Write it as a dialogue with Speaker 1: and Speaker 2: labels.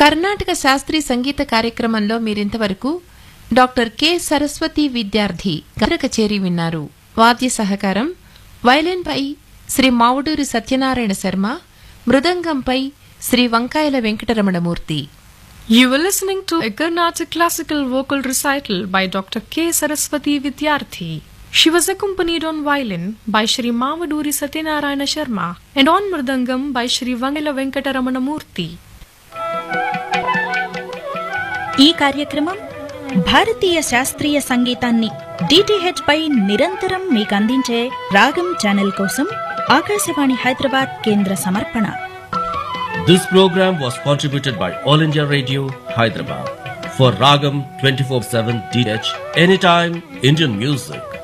Speaker 1: కర్ణాటక శాస్త్రీయ సంగీత కార్యక్రమంలో మీరింతవరకు డాక్టర్ కె సరస్వతి విద్యార్థి గమన కచేరీ విన్నారు వాద్య సహకారం వైలిన్పై శ్రీ మావుడూరి సత్యనారాయణ శర్మ మృదంగంపై శ్రీ వంకాయల Venkataramanamurthy
Speaker 2: You were listening to a Carnatic classical vocal recital by Dr. K. Saraswati Vidyarthi. She was accompanied on violin by Shri Mavaduri Satyanarayana Sharma and on mridangam by Shri Vangala Venkataramana Murthy.
Speaker 3: ఈ కార్యక్రమం భారతీయ శాస్త్రీయ సంగీతాన్ని DTH పై నిరంతరం మీకు అందించే రాగం channel కోసం ఆకాశవాణి హైదరాబాద్ కేంద్ర సమర్పణ
Speaker 4: This program was contributed by All India Radio, Hyderabad. For Ragam 24-7 DH, anytime Indian music.